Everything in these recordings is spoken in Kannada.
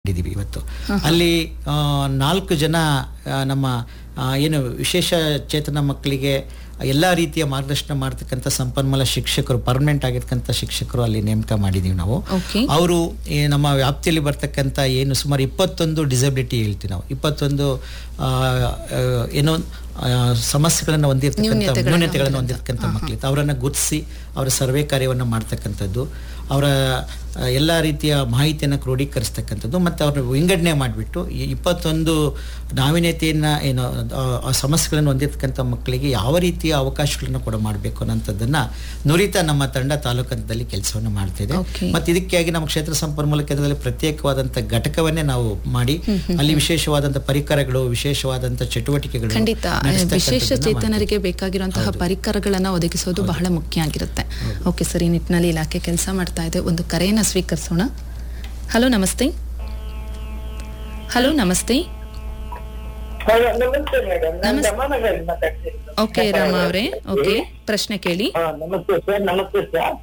ಮಾಡಿದ್ದೀವಿ ಇವತ್ತು ಅಲ್ಲಿ ಆ, ನಾಲ್ಕು ಜನ ಆ, ನಮ್ಮ ಆ, ಏನು ವಿಶೇಷ ಚೇತನ ಮಕ್ಕಳಿಗೆ ಎಲ್ಲ ರೀತಿಯ ಮಾರ್ಗದರ್ಶನ ಮಾಡ್ತಕ್ಕಂಥ ಸಂಪನ್ಮೂಲ ಶಿಕ್ಷಕರು ಪರ್ಮನೆಂಟ್ ಆಗಿರ್ತಕ್ಕಂಥ ಶಿಕ್ಷಕರು ಅಲ್ಲಿ ನೇಮಕ ಮಾಡಿದ್ದೀವಿ ನಾವು ಓಕೆ ಅವರು ನಮ್ಮ ವ್ಯಾಪ್ತಿಯಲ್ಲಿ ಬರ್ತಕ್ಕಂಥ ಏನು ಸುಮಾರು ಇಪ್ಪತ್ತೊಂದು ಡಿಸಬಿಲಿಟಿ ಹೇಳ್ತೀವಿ ನಾವು ಇಪ್ಪತ್ತೊಂದು ಆ, ಆ, ಏನೋ ಆ, ಸಮಸ್ಯೆಗಳನ್ನು ಹೊಂದಿರ್ತಕ್ಕಂಥ ನ್ಯೂನತೆಗಳನ್ನ ನ್ಯೂನತೆಗಳನ್ನು ಹೊಂದಿರ್ತಕ್ಕಂಥ ಮಕ್ಕಳಿತ್ತು ಅವರನ್ನು ಗುರುತಿಸಿ ಅವರ ಸರ್ವೆ ಕಾರ್ಯವನ್ನು ಮಾಡ್ತಕ್ಕಂಥದ್ದು ಅವರ ಆ, ಎಲ್ಲ ರೀತಿಯ ಮಾಹಿತಿಯನ್ನು ಕ್ರೋಢೀಕರಿಸ್ತಕ್ಕಂಥದ್ದು ಮತ್ತು ಅವ್ರನ್ನ ವಿಂಗಡಣೆ ಮಾಡಿಬಿಟ್ಟು ಈ ಇಪ್ಪತ್ತೊಂದು ನಾವೀನ್ಯತೆಯನ್ನು ಏನು ಆ, ಆ ಸಮಸ್ಯೆಗಳನ್ನು ಹೊಂದಿರ್ತಕ್ಕಂಥ ಮಕ್ಕಳಿಗೆ ಯಾವ ರೀತಿಯ ಅವಕಾಶಗಳನ್ನು ಕೂಡ ಮಾಡಬೇಕು ಅನ್ನೋಂಥದ್ದನ್ನು ನುರಿತ ನಮ್ಮ ತಂಡ ತಾಲೂಕು ಹಂತದಲ್ಲಿ ಕೆಲಸವನ್ನು ಮಾಡ್ತಿದೆ Okay. ಮತ್ತು ಇದಕ್ಕಾಗಿ ನಮ್ಮ ಕ್ಷೇತ್ರ ಸಂಪನ್ಮೂಲ ಕೇಂದ್ರದಲ್ಲಿ ಪ್ರತ್ಯೇಕವಾದಂಥ ಘಟಕವನ್ನೇ ನಾವು ಮಾಡಿ ಅಲ್ಲಿ ವಿಶೇಷವಾದಂಥ ಪರಿಕರಗಳು ವಿಶೇಷವಾದಂಥ ಚಟುವಟಿಕೆಗಳು ಖಂಡಿತ ನಡೆಸ್ತಕ್ಕಂಥದ್ದನ್ನ ವಿಶೇಷ ಮಾಡ್ತೀವಿ. ಚೇತನರಿಗೆ ಬೇಕಾಗಿರುವಂತಹ ಪರಿಕರಗಳನ್ನ ಒದಗಿಸೋದು ಬಹಳ ಮುಖ್ಯ ಆಗಿರುತ್ತೆ ಓಕೆ ಸರ್ ಈ ನಿಟ್ಟಿನಲ್ಲಿ ಇಲಾಖೆ ಕೆಲಸ ಮಾಡ್ತಾ ಇದೆ ಒಂದು ಕರೆಯನ್ನ ಸ್ವೀಕರಿಸೋಣ ಹಲೋ ನಮಸ್ತೆ ಹಲೋ ನಮಸ್ತೆ ಹಲೋ ನಮಸ್ತೆ ಮೇಡಮ್ ನಾನು ನಮಸ್- ರಮಾನಗರ್ ಮಾತಾಡ್ತಿರೋದು ಓಕೆ ರಾಮ ಅವರೇ ಓಕೆ ಪ್ರಶ್ನೆ ಕೇಳಿ ಹಾ ನಮಸ್ತೆ ಸರ್ ನಮಸ್ತೆ ಸರ್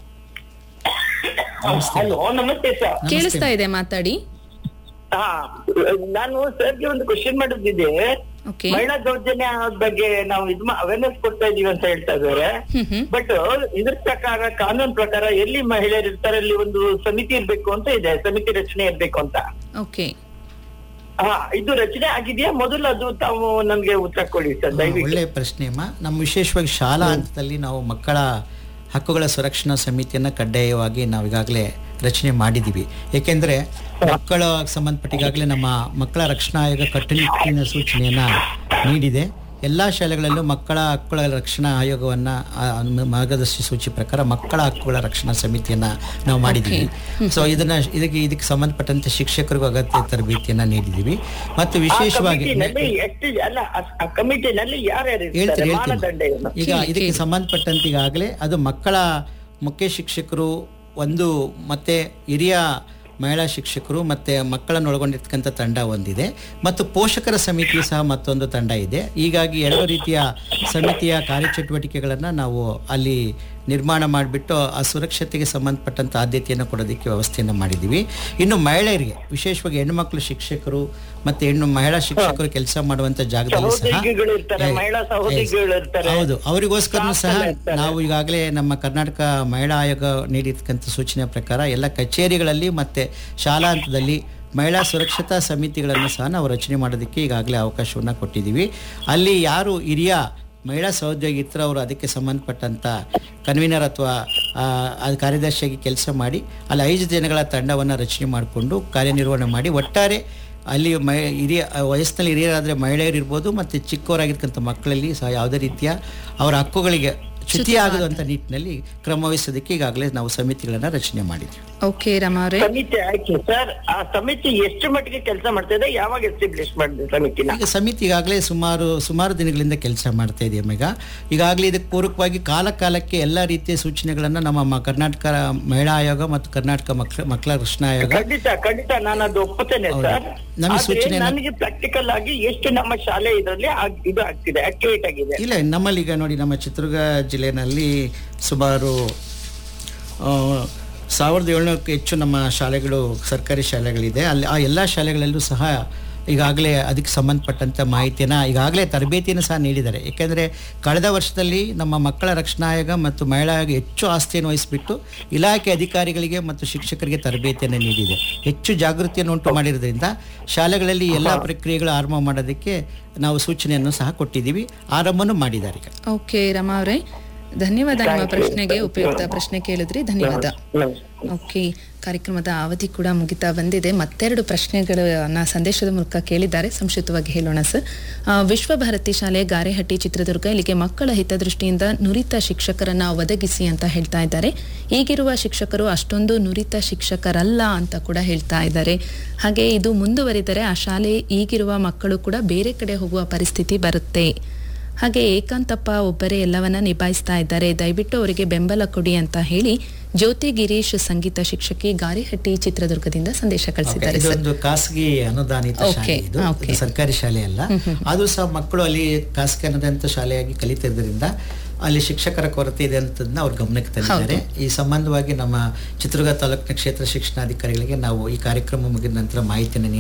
ಹಲೋ ನಮಸ್ತೆ ಸರ್ ಕೇಳಿಸ್ತಾ ಇದೆ ಮಾತಾಡಿ ಹಾ ನಾನು ಸರ್ಗೆ ಒಂದು ಕ್ವಶನ್ ಮಾಡೋದಿದೆ ಓಕೆ ಮಹಿಳಾ ದೌರ್ಜನ್ಯ ಬಗ್ಗೆ ನಾವು ಇದ್ ಅವೇರ್ನೆಸ್ ಕೊಡ್ತಾ ಇದೀವಿ ಅಂತ ಹೇಳ್ತಾ ಇದಾರೆ ಹ್ಮ್ ಹ್ಮ್ ಬಟ್ ಇದ್ರ ಪ್ರಕಾರ ಕಾನೂನು ಪ್ರಕಾರ ಎಲ್ಲಿ ಮಹಿಳೆಯರು ಇರ್ತಾರೆ ಅಲ್ಲಿ ಒಂದು ಸಮಿತಿ ಇರ್ಬೇಕು ಅಂತ ಇದೆ ಸಮಿತಿ ರಚನೆ ಇರ್ಬೇಕು ಅಂತ ಓಕೆ ಹಾ ಇದು ರಚನೆ ಆಗಿದೆಯಾ ಮೊದಲು ಅದು ತಾವು ನಮ್ಗೆ ಉತ್ತರ ಕೊಡಿ ಸರ್ ಹಾ, ದಯವಿಟ್ಟು ಒಳ್ಳೆಯ ಪ್ರಶ್ನೆ ಅಮ್ಮ ನಮ್ಮ ವಿಶೇಷವಾಗಿ ಶಾಲಾ ಹಂತದಲ್ಲಿ ನಾವು ಮಕ್ಕಳ ಹಕ್ಕುಗಳ ಸುರಕ್ಷಣಾ ಸಮಿತಿಯನ್ನು ಕಡ್ಡಾಯವಾಗಿ ನಾವು ಈಗಾಗಲೇ ರಚನೆ ಮಾಡಿದ್ದೀವಿ ಏಕೆಂದರೆ ಮಕ್ಕಳ ಸಂಬಂಧಪಟ್ಟ ಈಗಾಗಲೇ ನಮ್ಮ ಮಕ್ಕಳ ರಕ್ಷಣಾ ಆಯೋಗ ಕಟ್ಟುನಿಟ್ಟಿನ ಸೂಚನೆಯನ್ನು ನೀಡಿದೆ ಎಲ್ಲ ಶಾಲೆಗಳಲ್ಲೂ ಮಕ್ಕಳ ಹಕ್ಕುಗಳ ರಕ್ಷಣಾ ಆಯೋಗವನ್ನು ಮಾರ್ಗದರ್ಶಿ ಸೂಚಿ ಪ್ರಕಾರ ಮಕ್ಕಳ ಹಕ್ಕುಗಳ ರಕ್ಷಣಾ ಸಮಿತಿಯನ್ನು ನಾವು ಮಾಡಿದ್ದೀವಿ ಸೊ ಇದನ್ನ ಇದಕ್ಕೆ ಇದಕ್ಕೆ ಸಂಬಂಧಪಟ್ಟಂತೆ ಶಿಕ್ಷಕರಿಗೂ ಅಗತ್ಯ ತರಬೇತಿಯನ್ನು ನೀಡಿದ್ದೀವಿ ಮತ್ತು ವಿಶೇಷವಾಗಿ ಕಮಿಟಿನಲ್ಲಿ ಎಷ್ಟು ಅಲ್ಲ ಆ- ಆ ಕಮಿಟಿನಲ್ಲಿ ಯಾರ್ಯಾರು ಇರ್ತಾರೆ ಹೇಳ್ತೀನಿ ಮಾನದಂಡ ಏನು ಹೇಳ್ತೀನಿ ಈಗ ಇದಕ್ಕೆ ಸಂಬಂಧಪಟ್ಟಂತೆ ಈಗಾಗಲೇ ಅದು ಮಕ್ಕಳ ಮುಖ್ಯ ಶಿಕ್ಷಕರು ಒಂದು ಮತ್ತೆ ಹಿರಿಯ ಮಹಿಳಾ ಶಿಕ್ಷಕರು ಮತ್ತೆ ಮಕ್ಕಳನ್ನು ಒಳಗೊಂಡಿರ್ತಕ್ಕಂಥ ತಂಡ ಒಂದಿದೆ ಮತ್ತು ಪೋಷಕರ ಸಮಿತಿ ಸಹ ಮತ್ತೊಂದು ತಂಡ ಇದೆ ಹೀಗಾಗಿ ಎರಡು ರೀತಿಯ ಸಮಿತಿಯ ಕಾರ್ಯಚಟುವಟಿಕೆಗಳನ್ನು ನಾವು ಅಲ್ಲಿ ನಿರ್ಮಾಣ ಮಾಡಿಬಿಟ್ಟು ಆ ಸುರಕ್ಷತೆಗೆ ಸಂಬಂಧಪಟ್ಟಂಥ ಆದ್ಯತೆಯನ್ನು ಕೊಡೋದಕ್ಕೆ ವ್ಯವಸ್ಥೆಯನ್ನು ಮಾಡಿದ್ದೀವಿ ಇನ್ನು ಮಹಿಳೆಯರಿಗೆ ವಿಶೇಷವಾಗಿ ಹೆಣ್ಣುಮಕ್ಕಳು ಶಿಕ್ಷಕರು ಮತ್ತು ಹೆಣ್ಣು ಮಹಿಳಾ ಶಿಕ್ಷಕರು ಕೆಲಸ ಮಾಡುವಂಥ ಜಾಗದಲ್ಲಿ ಸಹ ಸಹೋದ್ಯೋಗಿಗಳು ಇರ್ತಾರೆ ಮಹಿಳಾ ಸಹೋದ್ಯೋಗಿಗಳು ಇರ್ತಾರೆ ಹೌದು ಅವರಿಗೋಸ್ಕರನೂ ಸಹ ಸ್ಟಾಫ್ ಎಲ್ಲ ಇರ್ತಾರೆ. ನಾವು ಈಗಾಗಲೇ ನಮ್ಮ ಕರ್ನಾಟಕ ಮಹಿಳಾ ಆಯೋಗ ನೀಡಿರ್ತಕ್ಕಂಥ ಸೂಚನೆ ಪ್ರಕಾರ ಎಲ್ಲ ಕಚೇರಿಗಳಲ್ಲಿ ಮತ್ತೆ ಶಾಲಾ ಹಂತದಲ್ಲಿ ಮಹಿಳಾ ಸುರಕ್ಷತಾ ಸಮಿತಿಗಳನ್ನು ಸಹ ನಾವು ರಚನೆ ಮಾಡೋದಕ್ಕೆ ಈಗಾಗಲೇ ಅವಕಾಶವನ್ನು ಕೊಟ್ಟಿದ್ದೀವಿ ಅಲ್ಲಿ ಯಾರು ಹಿರಿಯ ಮಹಿಳಾ ಸಹೋದ್ಯೋಗಿ ಇರ್ತಾರೆ ಅವರು ಅದಕ್ಕೆ ಸಂಬಂಧಪಟ್ಟಂಥ ಕನ್ವೀನರ್ ಅಥವಾ ಆ, ಅದು ಕಾರ್ಯದರ್ಶಿಯಾಗಿ ಕೆಲಸ ಮಾಡಿ ಅಲ್ಲಿ ಐದು ಜನಗಳ ತಂಡವನ್ನು ರಚನೆ ಮಾಡಿಕೊಂಡು ಕಾರ್ಯನಿರ್ವಹಣೆ ಮಾಡಿ ಒಟ್ಟಾರೆ ಅಲ್ಲಿ ಮಹಿ ಹಿರಿಯ ವಯಸ್ಸಿನಲ್ಲಿ ಹಿರಿಯರಾದರೆ ಮಹಿಳೆಯರು ಇರ್ಬೋದು ಮತ್ತು ಚಿಕ್ಕವರಾಗಿರ್ತಕ್ಕಂಥ ಮಕ್ಕಳಲ್ಲಿ ಸಹ ಯಾವುದೇ ರೀತಿಯ ಅವರ ಹಕ್ಕುಗಳಿಗೆ ಚ್ಯುತಿಯಾಗದಂಥ ನಿಟ್ಟಿನಲ್ಲಿ ಕ್ರಮ ವಹಿಸೋದಕ್ಕೆ ಈಗಾಗಲೇ ನಾವು ಸಮಿತಿಗಳನ್ನು ರಚನೆ ಮಾಡಿದ್ವಿ ಓಕೆ ರಮಾ ಅವರೇ ಸಮಿತಿ ಆಯ್ತು ಸರ್ ಆ ಸಮಿತಿ ಎಷ್ಟು ಮಟ್ಟಿಗೆ ಕೆಲಸ ಮಾಡ್ತಾ ಇದೆ ಯಾವಾಗ ಎಸ್ಟಾಬ್ಲಿಷ್ ಮಾಡಿದೆ ಸಮಿತಿನ ಈಗ ಸಮಿತಿ ಈಗಾಗಲೇ ಸುಮಾರು ಸುಮಾರು ದಿನಗಳಿಂದ ಕೆಲಸ ಮಾಡ್ತಾ ಇದೆಯಮ್ಮ ಈಗ ಈಗಾಗಲೇ ಇದಕ್ಕೆ ಪೂರಕವಾಗಿ ಕಾಲ ಕಾಲಕ್ಕೆ ಎಲ್ಲ ರೀತಿಯ ಸೂಚನೆಗಳನ್ನು ನಮ್ಮ ಮ- ಕರ್ನಾಟಕ ಮಹಿಳಾ ಆಯೋಗ ಮತ್ತು ಕರ್ನಾಟಕ ಮಕ್ಕಳ ಮಕ್ಕಳ ರಕ್ಷಣಾ ಆಯೋಗ ಖಂಡಿತ ಖಂಡಿತ ನಾನು ಅದು ಒಪ್ಪುತ್ತೇನೆ ಹೌದು. ಸರ್ ನಮಗೆ ಆದ್ರೆ ಸೂಚನೆಯನ್ನ- ನನಗೆ ಪ್ರಾಕ್ಟಿಕಲ್ ಆಗಿ ಎಷ್ಟು ನಮ್ಮ ಶಾಲೆ ಇದರಲ್ಲಿ ಆಗ್- ಇದು ಆಗ್ತಿದೆ ಆಕ್ಟಿವೇಟ್ ಆಗಿದೆ ಇಲ್ಲ ನಮ್ಮಲ್ಲಿ ಈಗ ನೋಡಿ ನಮ್ಮ ಚಿತ್ರದುರ್ಗ ಜಿಲ್ಲೆಯಲ್ಲಿ ಸುಮಾರು ಆ, ಸಾವಿರದ ಏಳ್ನೂರಕ್ಕೂ ಹೆಚ್ಚು ನಮ್ಮ ಶಾಲೆಗಳು ಸರ್ಕಾರಿ ಶಾಲೆಗಳಿದೆ ಅಲ್ಲಿ ಆ ಎಲ್ಲ ಶಾಲೆಗಳಲ್ಲೂ ಸಹ ಈಗಾಗಲೇ ಅದಕ್ಕೆ ಸಂಬಂಧಪಟ್ಟಂಥ ಮಾಹಿತಿಯನ್ನು ಈಗಾಗಲೇ ತರಬೇತಿಯನ್ನು ಸಹ ನೀಡಿದ್ದಾರೆ ಏಕೆಂದರೆ ಕಳೆದ ವರ್ಷದಲ್ಲಿ ನಮ್ಮ ಮಕ್ಕಳ ರಕ್ಷಣಾ ಆಯೋಗ ಮತ್ತು ಮಹಿಳಾ ಆಯೋಗ ಹೆಚ್ಚು ಆಸ್ತಿಯನ್ನು ವಹಿಸಿಬಿಟ್ಟು ಇಲಾಖೆ ಅಧಿಕಾರಿಗಳಿಗೆ ಮತ್ತು ಶಿಕ್ಷಕರಿಗೆ ತರಬೇತಿಯನ್ನು ನೀಡಿದೆ ಹೆಚ್ಚು ಜಾಗೃತಿಯನ್ನು ಉಂಟು ಮಾಡಿರೋದ್ರಿಂದ ಶಾಲೆಗಳಲ್ಲಿ ಎಲ್ಲ ಪ್ರಕ್ರಿಯೆಗಳು ಆರಂಭ ಮಾಡೋದಕ್ಕೆ ನಾವು ಸೂಚನೆಯನ್ನು ಸಹ ಕೊಟ್ಟಿದ್ದೀವಿ ಆರಂಭನೂ ಮಾಡಿದ್ದಾರೆ ಈಗ ಓಕೆ ರಮಾ ಅವರೇ ಧನ್ಯವಾದ ನಿಮ್ಮ ಪ್ರಶ್ನೆಗೆ ಉಪಯುಕ್ತ ಪ್ರಶ್ನೆ ಕೇಳಿದ್ರಿ ಧನ್ಯವಾದ ಓಕೆ ಕಾರ್ಯಕ್ರಮದ ಅವಧಿ ಕೂಡ ಮುಗಿತಾ ಬಂದಿದೆ ಮತ್ತೆರಡು ಪ್ರಶ್ನೆಗಳನ್ನ ಸಂದೇಶದ ಮೂಲಕ ಕೇಳಿದ್ದಾರೆ ಸಂಕ್ಷಿಪ್ತವಾಗಿ ಹೇಳೋಣ ಸರ್ ಆ, ವಿಶ್ವಭಾರತಿ ಶಾಲೆ ಗಾರೆಹಟ್ಟಿ ಚಿತ್ರದುರ್ಗ ಇಲ್ಲಿಗೆ ಮಕ್ಕಳ ಹಿತದೃಷ್ಟಿಯಿಂದ ನುರಿತ ಶಿಕ್ಷಕರನ್ನ ಒದಗಿಸಿ ಅಂತ ಹೇಳ್ತಾ ಇದ್ದಾರೆ ಈಗಿರುವ ಶಿಕ್ಷಕರು ಅಷ್ಟೊಂದು ನುರಿತ ಶಿಕ್ಷಕರಲ್ಲ ಅಂತ ಕೂಡ ಹೇಳ್ತಾ ಇದ್ದಾರೆ ಹಾಗೆ ಇದು ಮುಂದುವರಿದರೆ ಆ ಶಾಲೆ ಈಗಿರುವ ಮಕ್ಕಳು ಕೂಡ ಬೇರೆ ಕಡೆ ಹೋಗುವ ಪರಿಸ್ಥಿತಿ ಬರುತ್ತೆ ಹಾಗೆ ಏಕಾಂತಪ್ಪ ಒಬ್ಬರೇ ಎಲ್ಲವನ್ನ ನಿಭಾಯಿಸ್ತಾ ಇದ್ದಾರೆ ದಯವಿಟ್ಟು ಅವರಿಗೆ ಬೆಂಬಲ ಕೊಡಿ ಅಂತ ಹೇಳಿ ಜ್ಯೋತಿ ಗಿರೀಶ್ ಸಂಗೀತ ಶಿಕ್ಷಕಿ ಗಾರಿಹಟ್ಟಿ ಚಿತ್ರದುರ್ಗದಿಂದ ಸಂದೇಶ ಕಳಿಸಿದ್ದಾರೆ ಸರ್ ಇದೊಂದು ಖಾಸಗಿ ಅನುದಾನಿತ Okay, ಶಾಲೆ ಇದು okay. ಇದು ಸರ್ಕಾರಿ ಶಾಲೆ ಅಲ್ಲ ಆದ್ರೂ ಸಹ ಮಕ್ಕಳು ಅಲ್ಲಿ ಖಾಸಗಿ ಅನುದಾನಿತ ಶಾಲೆಯಾಗಿ ಕಲಿತಿದ್ದರಿಂದ ಅಲ್ಲಿ ಶಿಕ್ಷಕರ ಕೊರತೆ ಇದೆ ಅಂತದನ್ನ ಅವ್ರ ಗಮನಕ್ಕೆ ತಂದಿದ್ದಾರೆ ಈ ಸಂಬಂಧವಾಗಿ ನಮ್ಮ ಚಿತ್ರದುರ್ಗ ತಾಲೂಕಿನ ಕ್ಷೇತ್ರ ಶಿಕ್ಷಣಾಧಿಕಾರಿಗಳಿಗೆ ನಾವು ಈ ಕಾರ್ಯಕ್ರಮ ಮುಗಿದ ನಂತರ ಮಾಹಿತಿಯನ್ನು